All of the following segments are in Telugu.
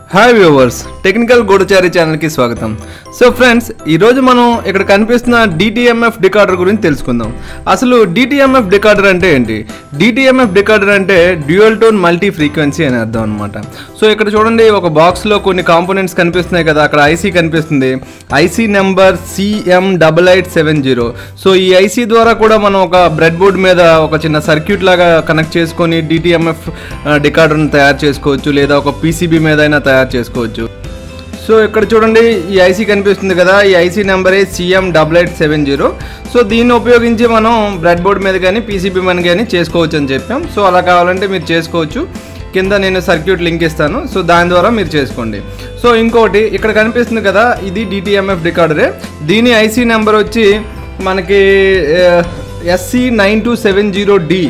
హాయ్ వ్యూవర్స్ టెక్నికల్ గూఢచారి ఛానల్కి స్వాగతం సో ఫ్రెండ్స్ ఈరోజు మనం ఇక్కడ కనిపిస్తున్న డిటిఎంఎఫ్ డికార్డర్ గురించి తెలుసుకుందాం అసలు డిటిఎంఎఫ్ డికార్డర్ అంటే ఏంటి డిటిఎంఎఫ్ డికార్డర్ అంటే డ్యూయల్ టోన్ మల్టీ ఫ్రీక్వెన్సీ అని అర్థం అనమాట సో ఇక్కడ చూడండి ఒక బాక్స్లో కొన్ని కాంపోనెంట్స్ కనిపిస్తున్నాయి కదా అక్కడ ఐసీ కనిపిస్తుంది IC number CM double eight seven zero so ఈ ఐసీ ద్వారా కూడా మనం ఒక బ్రెడ్ బోర్డ్ మీద ఒక చిన్న సర్క్యూట్ లాగా కనెక్ట్ చేసుకొని డిటిఎంఎఫ్ డికార్డర్ని తయారు చేసుకోవచ్చు లేదా ఒక పీసీబీ మీద అయినా తయారు చేసుకోవచ్చు సో ఇక్కడ చూడండి ఈ ఐసీ కనిపిస్తుంది కదా ఈ ఐసీ నెంబరే CM double eight seven zero so దీన్ని ఉపయోగించి మనం బ్రెడ్ బోర్డ్ మీద కానీ పీసీబీ మీద కానీ చేసుకోవచ్చు అని చెప్పాం సో అలా కావాలంటే మీరు చేసుకోవచ్చు కింద నేను సర్క్యూట్ లింక్ ఇస్తాను సో దాని ద్వారా మీరు చేసుకోండి సో ఇంకోటి ఇక్కడ కనిపిస్తుంది కదా ఇది డిటిఎంఎఫ్ రికార్డరే దీని ఐసీ నెంబర్ వచ్చి మనకి SC nine two seven zero D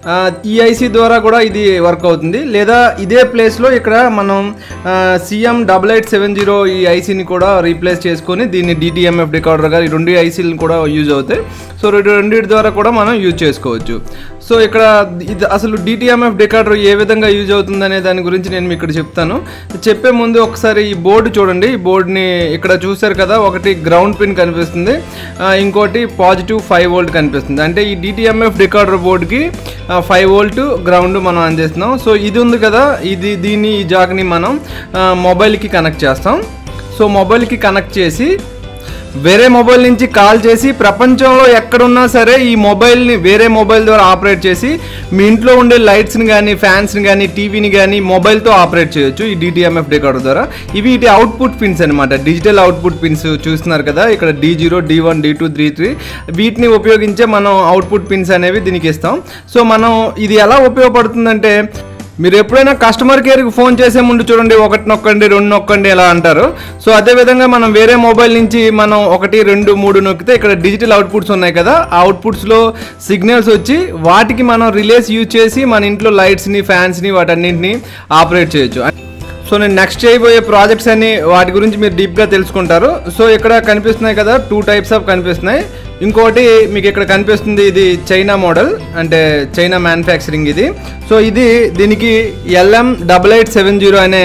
ఈఐసి ద్వారా కూడా ఇది వర్క్ అవుతుంది లేదా ఇదే ప్లేస్లో ఇక్కడ మనం CM double eight seven zero ఈ ఐసీని కూడా రీప్లేస్ చేసుకొని దీన్ని డిటిఎంఎఫ్ రికార్డర్గా ఈ రెండు ఐసీలు కూడా యూజ్ అవుతాయి సో రెండు రెండింటి ద్వారా కూడా మనం యూజ్ చేసుకోవచ్చు సో ఇక్కడ ఇది అసలు డిటిఎంఎఫ్ డికార్డర్ ఏ విధంగా యూజ్ అవుతుందనే దాని గురించి నేను మీకు ఇక్కడ చెప్తాను చెప్పే ముందు ఒకసారి ఈ బోర్డు చూడండి ఈ బోర్డుని ఇక్కడ చూసారు కదా ఒకటి గ్రౌండ్ పిన్ కనిపిస్తుంది ఆ, ఇంకోటి పాజిటివ్ ఫైవ్ వోల్ట్ కనిపిస్తుంది అంటే ఈ డిటిఎంఎఫ్ డికార్డర్ బోర్డుకి ఫైవ్ వోల్ట్ గ్రౌండ్ మనం అందిస్తున్నాం సో ఇది ఉంది కదా ఇది దీన్ని ఈ జాగ్ని మనం ఆ, మొబైల్కి కనెక్ట్ చేస్తాం సో మొబైల్కి కనెక్ట్ చేసి వేరే మొబైల్ నుంచి కాల్ చేసి ప్రపంచంలో ఎక్కడున్నా సరే ఈ మొబైల్ని వేరే మొబైల్ ద్వారా ఆపరేట్ చేసి మీ ఇంట్లో ఉండే లైట్స్ని కానీ ఫ్యాన్స్ని కానీ టీవీని కానీ మొబైల్తో ఆపరేట్ చేయొచ్చు ఈ డిటిఎంఎఫ్ డెకార్డర్ ద్వారా ఇవి ఇటు అవుట్పుట్ పిన్స్ అనమాట డిజిటల్ అవుట్పుట్ పిన్స్ చూస్తున్నారు కదా ఇక్కడ D zero D one D two three three వీటిని ఉపయోగించే మనం అవుట్పుట్ పిన్స్ అనేవి దీనికి ఇస్తాం సో మనం ఇది ఎలా ఉపయోగపడుతుందంటే మీరు ఎప్పుడైనా కస్టమర్ కేర్కి ఫోన్ చేసే ముందు చూడండి ఒకటి నొక్కండి రెండు నొక్కండి ఎలా అంటారు సో అదేవిధంగా మనం వేరే మొబైల్ నుంచి మనం ఒకటి రెండు మూడు నొక్కితే ఇక్కడ డిజిటల్ అవుట్పుట్స్ ఉన్నాయి కదా ఆ అవుట్పుట్స్లో సిగ్నల్స్ వచ్చి వాటికి మనం రిలేస్ యూజ్ చేసి మన ఇంట్లో లైట్స్ని ఫ్యాన్స్ని వాటన్నింటిని ఆపరేట్ చేయొచ్చు సో నేను నెక్స్ట్ చేయబోయే ప్రాజెక్ట్స్ అన్ని వాటి గురించి మీరు డీప్గా తెలుసుకుంటారు సో ఇక్కడ కనిపిస్తున్నాయి కదా టూ టైప్స్ ఆఫ్ కనిపిస్తున్నాయి ఇంకోటి మీకు ఇక్కడ కనిపిస్తుంది ఇది చైనా మోడల్ అంటే చైనా మ్యానుఫ్యాక్చరింగ్ ఇది సో ఇది దీనికి LM double eight seven zero అనే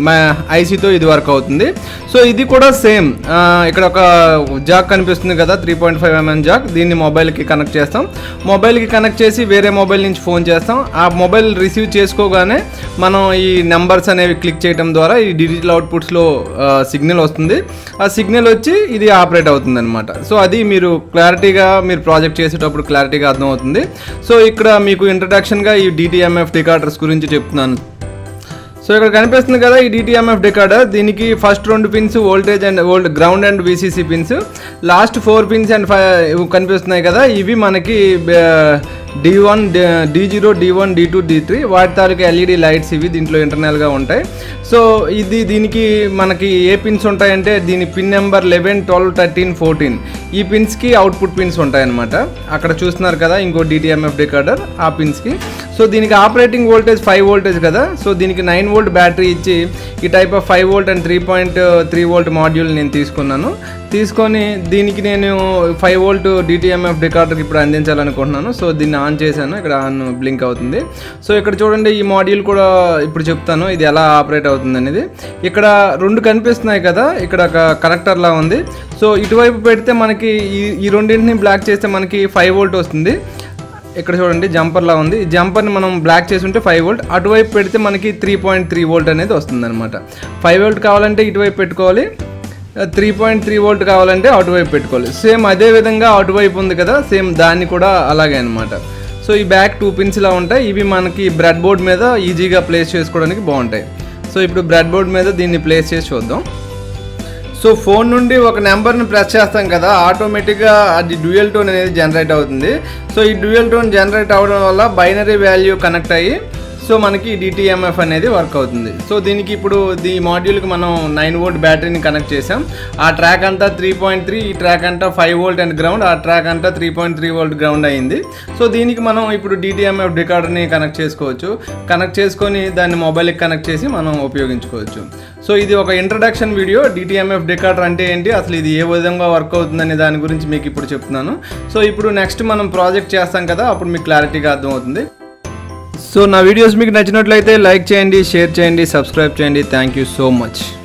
ఐసీతో ఇది వర్క్ అవుతుంది సో ఇది కూడా సేమ్ ఇక్కడ ఒక జాక్ కనిపిస్తుంది కదా three point five MM jack దీన్ని మొబైల్కి కనెక్ట్ చేస్తాం మొబైల్కి కనెక్ట్ చేసి వేరే మొబైల్ నుంచి ఫోన్ చేస్తాం ఆ మొబైల్ రిసీవ్ చేసుకోగానే మనం ఈ నెంబర్స్ అనేవి క్లిక్ చేయడం ద్వారా ఈ డిజిటల్ అవుట్పుట్స్లో సిగ్నల్ వస్తుంది ఆ సిగ్నల్ వచ్చి ఇది ఆపరేట్ అవుతుంది అనమాట సో అది మీరు క్లారిటీగా మీరు ప్రాజెక్ట్ చేసేటప్పుడు క్లారిటీగా అర్థమవుతుంది సో ఇక్కడ మీకు ఇంట్రడక్షన్గా ఈ డిటిఎంఎఫ్ డికార్డర్స్ గురించి చెప్తున్నాను సో ఇక్కడ కనిపిస్తుంది కదా ఈ డిటిఎంఎఫ్ డికార్డర్ దీనికి ఫస్ట్ రెండు pins voltage and volt ground and VCC pins last four pins and five కనిపిస్తున్నాయి కదా ఇవి మనకి D one D zero D one D two D three వాటి తాలూకు ఎల్ఈడి లైట్స్ ఇవి దీంట్లో ఇంటర్నల్గా ఉంటాయి సో ఇది దీనికి మనకి ఏ పిన్స్ ఉంటాయంటే దీని pin number eleven twelve thirteen fourteen ఈ పిన్స్కి అవుట్పుట్ పిన్స్ ఉంటాయన్నమాట అక్కడ చూస్తున్నారు కదా ఇంకో డిటిఎంఎఫ్ డికార్డర్ ఆ పిన్స్కి సో దీనికి ఆపరేటింగ్ వోల్టేజ్ ఫైవ్ వోల్టేజ్ కదా సో దీనికి నైన్ వోల్ట్ బ్యాటరీ ఇచ్చి ఈ type of five volt and three point three volt module నేను తీసుకున్నాను తీసుకొని దీనికి నేను ఫైవ్ వోల్ట్ డిటిఎంఎఫ్ డికార్డర్కి ఇప్పుడు అందించాలనుకుంటున్నాను సో దీన్ని ఆన్ చేశాను ఇక్కడ ఆన్ బ్లింక్ అవుతుంది సో ఇక్కడ చూడండి ఈ మాడ్యూల్ కూడా ఇప్పుడు చెప్తాను ఇది ఎలా ఆపరేట్ అవుతుంది అనేది ఇక్కడ రెండు కనిపిస్తున్నాయి కదా ఇక్కడ ఒక కనెక్టర్ లా ఉంది సో ఇటువైపు పెడితే మనకి ఈ ఈ రెండింటిని బ్లాక్ చేస్తే మనకి ఫైవ్ వోల్ట్ వస్తుంది ఇక్కడ చూడండి జంపర్ లా ఉంది ఈ జంపర్ని మనం బ్లాక్ చేసి ఉంటే ఫైవ్ వోల్ట్ అటువైపు పెడితే మనకి త్రీ పాయింట్ త్రీ వోల్ట్ అనేది వస్తుంది అనమాట ఫైవ్ వోల్ట్ కావాలంటే ఇటువైపు పెట్టుకోవాలి త్రీ పాయింట్ త్రీ వోల్ట్ కావాలంటే అటువైపు పెట్టుకోవాలి సేమ్ అదే విధంగా అటువైపు ఉంది కదా సేమ్ దాన్ని కూడా అలాగే అనమాట సో ఈ బ్యాక్ టూ పిన్స్ ఇలా ఉంటాయి ఇవి మనకి బ్రెడ్ బోర్డ్ మీద ఈజీగా ప్లేస్ చేసుకోవడానికి బాగుంటాయి సో ఇప్పుడు బ్రెడ్ బోర్డ్ మీద దీన్ని ప్లేస్ చేసి చూద్దాం సో ఫోన్ నుండి ఒక నెంబర్ని ప్రెస్ చేస్తాం కదా ఆటోమేటిక్గా అది డ్యూయల్ టోన్ అనేది జనరేట్ అవుతుంది సో ఈ డ్యూయల్ టోన్ జనరేట్ అవ్వడం వల్ల బైనరీ వాల్యూ కనెక్ట్ అయ్యి సో మనకి డిటిఎంఎఫ్ అనేది వర్క్ అవుతుంది సో దీనికి ఇప్పుడు ఈ మాడ్యూల్కి మనం నైన్ వోల్ట్ బ్యాటరీని కనెక్ట్ చేసాం ఆ ట్రాక్ అంతా త్రీ పాయింట్ త్రీ ఈ ట్రాక్ అంతా ఫైవ్ వోల్ట్ అండ్ గ్రౌండ్ ఆ ట్రాక్ అంతా three point three volt ground అయింది సో దీనికి మనం ఇప్పుడు డిటిఎంఎఫ్ రికార్డర్ని కనెక్ట్ చేసుకోవచ్చు కనెక్ట్ చేసుకొని దాన్ని మొబైల్కి కనెక్ట్ చేసి మనం ఉపయోగించుకోవచ్చు సో ఇది ఒక ఇంట్రడక్షన్ వీడియో డిటిఎంఎఫ్ డికార్డర్ అంటే ఏంటి అసలు ఇది ఏ విధంగా వర్క్ అవుతుందనే దాని గురించి మీకు ఇప్పుడు చెప్తున్నాను సో ఇప్పుడు నెక్స్ట్ మనం ప్రాజెక్ట్ చేస్తాం కదా అప్పుడు మీకు క్లారిటీగా అర్థమవుతుంది సో నా వీడియోస్ మీకు నచ్చినట్లయితే లైక్ చేయండి షేర్ చేయండి సబ్స్క్రైబ్ చేయండి థ్యాంక్ యూ సో మచ్